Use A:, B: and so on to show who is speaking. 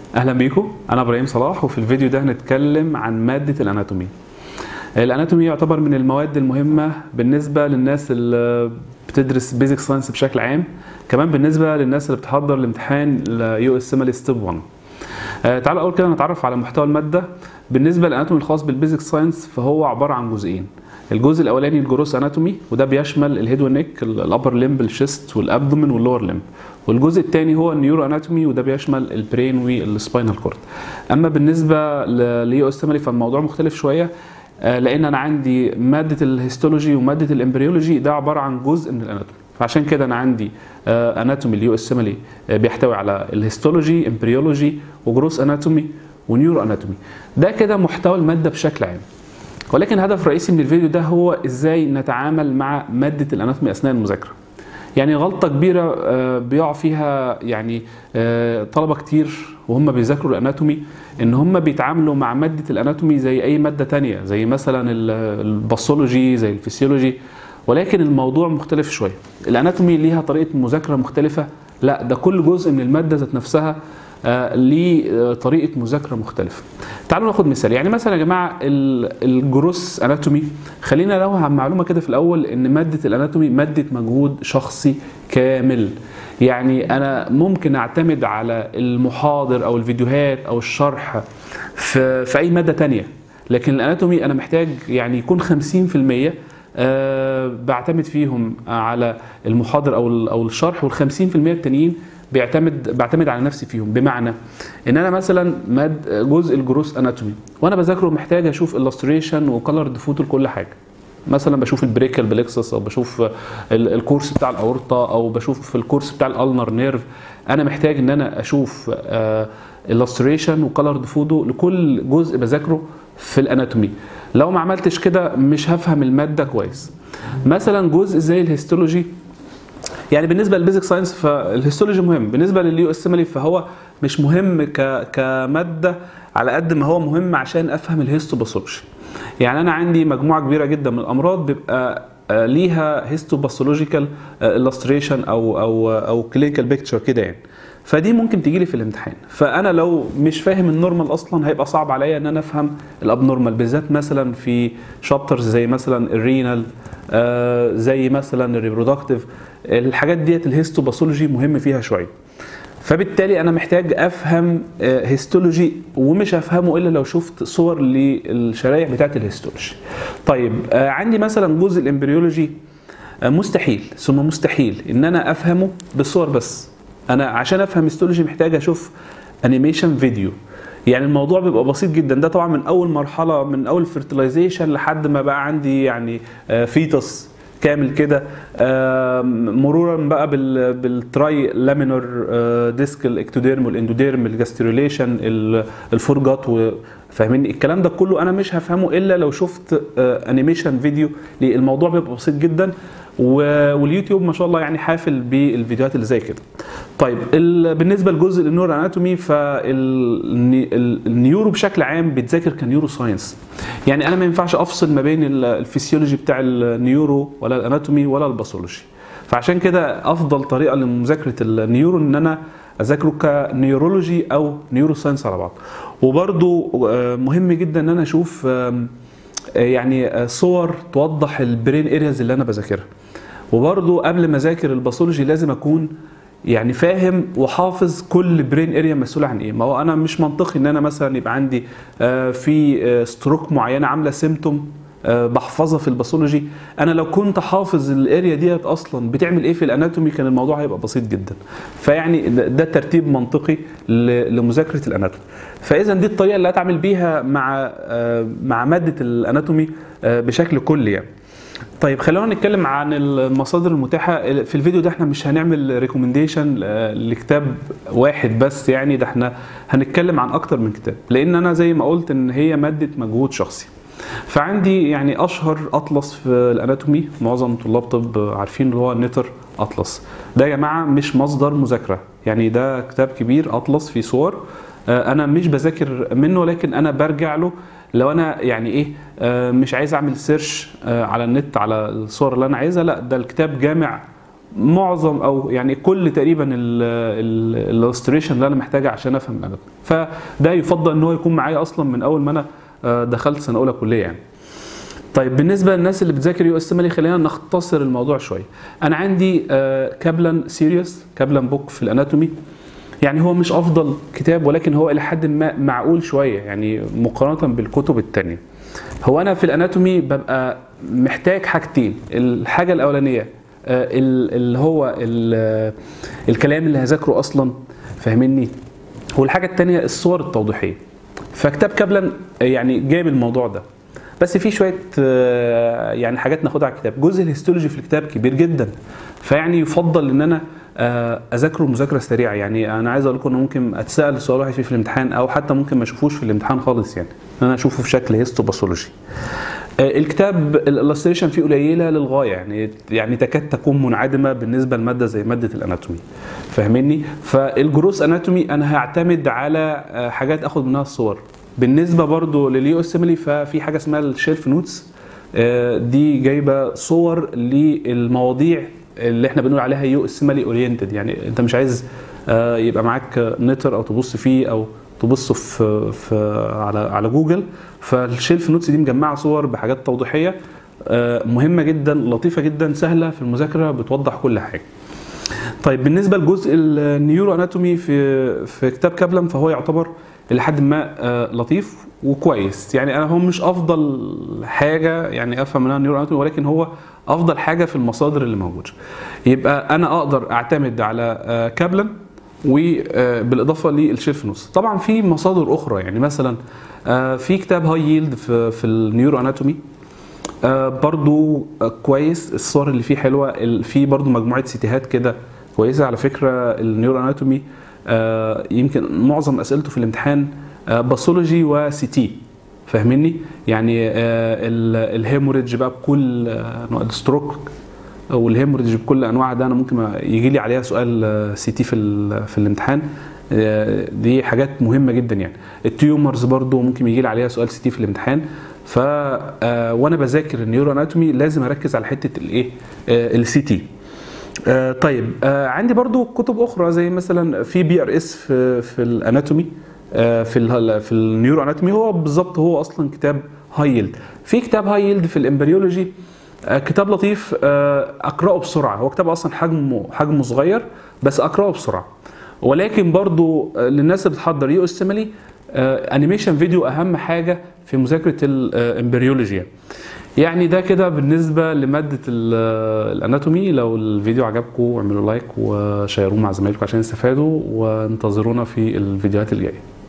A: اهلا بيكم انا ابراهيم صلاح وفي الفيديو ده هنتكلم عن ماده الاناتومي الاناتومي يعتبر من المواد المهمه بالنسبه للناس اللي بتدرس بيزك ساينس بشكل عام كمان بالنسبه للناس اللي بتحضر الامتحان يو اس ام ستيب 1 آه تعالوا اول كده نتعرف على محتوى الماده بالنسبه للاناتومي الخاص بالبيزك ساينس فهو عباره عن جزئين الجزء الاولاني الجروس اناتومي وده بيشمل الهيد والنيك الابر ليمب الشيست والابدومن واللور ليمب والجزء الثاني هو النيورو اناتومي وده بيشمل البرين والسباينال كورد اما بالنسبه ليو استمري فالموضوع مختلف شويه لان انا عندي ماده الهيستولوجي وماده الامبريولوجي ده عباره عن جزء من الاناتومي فعشان كده انا عندي اناتومي اليو اس بيحتوي على الهيستولوجي امبريولوجي وجروس اناتومي ونيورو اناتومي ده كده محتوى الماده بشكل عام ولكن هدف رئيسي من الفيديو ده هو ازاي نتعامل مع ماده الاناتومي اثناء المذاكره يعني غلطه كبيره بيقع فيها يعني طلبه كتير وهم بيذاكروا الاناتومي ان هم بيتعاملوا مع ماده الاناتومي زي اي ماده تانية زي مثلا الباثولوجي زي الفسيولوجي ولكن الموضوع مختلف شويه الاناتومي ليها طريقه مذاكره مختلفه لا ده كل جزء من الماده ذات نفسها آه ليه طريقه مذاكره مختلفه. تعالوا ناخد مثال يعني مثلا يا جماعه الجروس اناتومي خلينا لو عن معلومه كده في الاول ان ماده الاناتومي ماده مجهود شخصي كامل. يعني انا ممكن اعتمد على المحاضر او الفيديوهات او الشرح في, في اي ماده تانية لكن الاناتومي انا محتاج يعني يكون 50% أه بعتمد فيهم على المحاضر او او الشرح وال 50% التانيين بيعتمد بعتمد على نفسي فيهم بمعنى ان انا مثلا ماد جزء الجروس اناتومي وانا بذاكره محتاج اشوف اللستريشن وكلر ديفوت لكل حاجه مثلا بشوف البريكال بلكسس او بشوف الكورس بتاع الاورطه او بشوف في الكورس بتاع الالنر نيرف انا محتاج ان انا اشوف اللستريشن وكلر ديفودو لكل جزء بذاكره في الاناتومي لو ما عملتش كده مش هفهم الماده كويس مثلا جزء زي الهيستولوجي يعني بالنسبه للبيزك ساينس فالهيستولوجي مهم بالنسبه لليو اس فهو مش مهم ك... كماده على قد ما هو مهم عشان افهم الهيستوباثولوجي يعني انا عندي مجموعه كبيره جدا من الامراض بيبقى ليها هيستوباثولوجيكال illustration او او او كلينيكال بيكتشر كده يعني فدي ممكن تجي لي في الامتحان فانا لو مش فاهم النورمال اصلا هيبقى صعب عليا ان انا افهم الابنورمال بالذات مثلا في شابترز زي مثلا الرينال آه زي مثلا الريبرودكتيف الحاجات ديت الهيستوباثولوجي مهم فيها شويه فبالتالي انا محتاج افهم هيستولوجي ومش هفهمه الا لو شفت صور للشرايح بتاعه الهيستولوجي طيب عندي مثلا جزء الامبريولوجي مستحيل ثم مستحيل ان انا افهمه بالصور بس انا عشان افهم هيستولوجي محتاج اشوف انيميشن فيديو يعني الموضوع بيبقى بسيط جدا ده طبعا من اول مرحله من اول فيرتلايزيشن لحد ما بقى عندي يعني فيتس كامل كده مرورا بقى بالتراي لامينر ديسك الاكتوديرم والاندوديرم الجاستريوليشن الفورجات فاهمين الكلام ده كله انا مش هفهمه الا لو شفت انيميشن فيديو الموضوع بيبقى بسيط جدا واليوتيوب ما شاء الله يعني حافل بالفيديوهات اللي زي كده طيب بالنسبه لجزء النيورو اناتومي فالنيورو بشكل عام بيتذاكر كنيورو ساينس يعني انا ما ينفعش افصل ما بين الفسيولوجي بتاع النيورو ولا الاناتومي ولا الباثولوجي فعشان كده افضل طريقه لمذاكره النيورو ان انا اذاكره كنيورولوجي او نيورو ساينس على بعض وبرده مهم جدا ان انا اشوف يعني صور توضح البرين ارياز اللي انا بذاكرها وبرضه قبل ما اذاكر الباثولوجي لازم اكون يعني فاهم وحافظ كل برين اريا مسؤول عن ايه ما هو انا مش منطقي ان انا مثلا يبقى عندي في ستروك معينه عامله سيمتوم بحفظها في الباثولوجي انا لو كنت حافظ الاريا ديت اصلا بتعمل ايه في الاناتومي كان الموضوع هيبقى بسيط جدا فيعني ده ترتيب منطقي لمذاكره الاناتومي فاذا دي الطريقه اللي اتعامل بيها مع مع ماده الاناتومي بشكل كلي يعني طيب خلونا نتكلم عن المصادر المتاحه في الفيديو ده احنا مش هنعمل ريكومنديشن لكتاب واحد بس يعني ده احنا هنتكلم عن اكتر من كتاب لان انا زي ما قلت ان هي ماده مجهود شخصي فعندي يعني اشهر اطلس في الاناتومي معظم طلاب طب عارفين اللي هو النتر اطلس ده يا جماعه مش مصدر مذاكره يعني ده كتاب كبير اطلس فيه صور انا مش بذاكر منه لكن انا برجع له لو انا يعني ايه مش عايز اعمل سيرش على النت على الصور اللي انا عايزها لا ده الكتاب جامع معظم او يعني كل تقريبا الالستريشن اللي انا محتاجها عشان افهم الاناتومي فده يفضل ان هو يكون معايا اصلا من اول ما انا آه، دخلت سنه اولى كليه يعني طيب بالنسبه للناس اللي بتذاكر يو اس ام خلينا نختصر الموضوع شويه انا عندي آه، كابلان سيريوس كابلان بوك في الاناتومي يعني هو مش افضل كتاب ولكن هو الى حد ما معقول شويه يعني مقارنه بالكتب التانية هو انا في الاناتومي ببقى محتاج حاجتين الحاجه الاولانيه آه، ال- اللي هو ال- الكلام اللي هذاكره اصلا فاهمني والحاجه التانية الصور التوضيحيه فكتاب كابلان يعني جايب الموضوع ده بس في شويه آه، يعني حاجات ناخدها على الكتاب جزء الهيستولوجي في الكتاب كبير جدا فيعني يفضل ان انا آه، اذاكره مذاكره سريعه يعني انا عايز اقول لكم انه ممكن اتسال سؤال واحد فيه في الامتحان او حتى ممكن ما اشوفوش في الامتحان خالص يعني ان انا اشوفه في شكل هيستوباثولوجي آه، الكتاب الالستريشن فيه قليله للغايه يعني يعني تكاد تكون منعدمه بالنسبه لماده زي ماده الاناتومي فاهمني فالجروس اناتومي انا هعتمد على آه، حاجات اخد منها الصور بالنسبه برضو لليو اسملي ففي حاجه اسمها الشيلف نوتس آه، دي جايبه صور للمواضيع اللي احنا بنقول عليها يو اسملي اورينتد يعني انت مش عايز آه، يبقى معاك نتر او تبص فيه او تبص في, في على على جوجل فالشيلف نوتس دي مجمعه صور بحاجات توضيحيه آه، مهمه جدا لطيفه جدا سهله في المذاكره بتوضح كل حاجه طيب بالنسبه لجزء النيورو اناتومي في في كتاب كابلان فهو يعتبر لحد ما آه، لطيف وكويس يعني انا هو مش افضل حاجه يعني افهم منها النيورو اناتومي ولكن هو افضل حاجه في المصادر اللي موجوده يبقى انا اقدر اعتمد على آه، كابلان وبالاضافه للشيلف نوتس طبعا في مصادر اخرى يعني مثلا آه، في كتاب هاي ييلد في في النيورو اناتومي آه، برضو آه، كويس الصور اللي فيه حلوه ال- في برضو مجموعه سيتيهات كده كويسه على فكره النيورو اناتومي آه، يمكن معظم اسئلته في الامتحان آه، باثولوجي وسي تي فاهمني يعني آه، ال- الهيموريدج بقى بكل آه، انواع الستروك والهيموريدج بكل انواعها ده انا ممكن يجي لي عليها سؤال سي تي في ال- في الامتحان آه، دي حاجات مهمه جدا يعني التيومرز برضو ممكن يجي لي عليها سؤال سي تي في الامتحان ف آه، وانا بذاكر النيورو اناتومي لازم اركز على حته الايه السي تي آه، طيب آه، عندي برضو كتب اخرى زي مثلا في بي ار اس في في الاناتومي آه، في ال في النيورو اناتومي هو بالظبط هو اصلا كتاب هاي يلد في كتاب هاي يلد في الامبريولوجي آه، كتاب لطيف آه، اقراه بسرعه هو كتاب اصلا حجمه حجمه صغير بس اقراه بسرعه ولكن برضو آه، للناس اللي بتحضر يو استمالي انيميشن فيديو اهم حاجه في مذاكره الامبريولوجي يعني. يعني ده كده بالنسبه لماده ال- الاناتومي لو الفيديو عجبكم اعملوا لايك وشيروه مع زمايلكم عشان يستفادوا وانتظرونا في الفيديوهات الجايه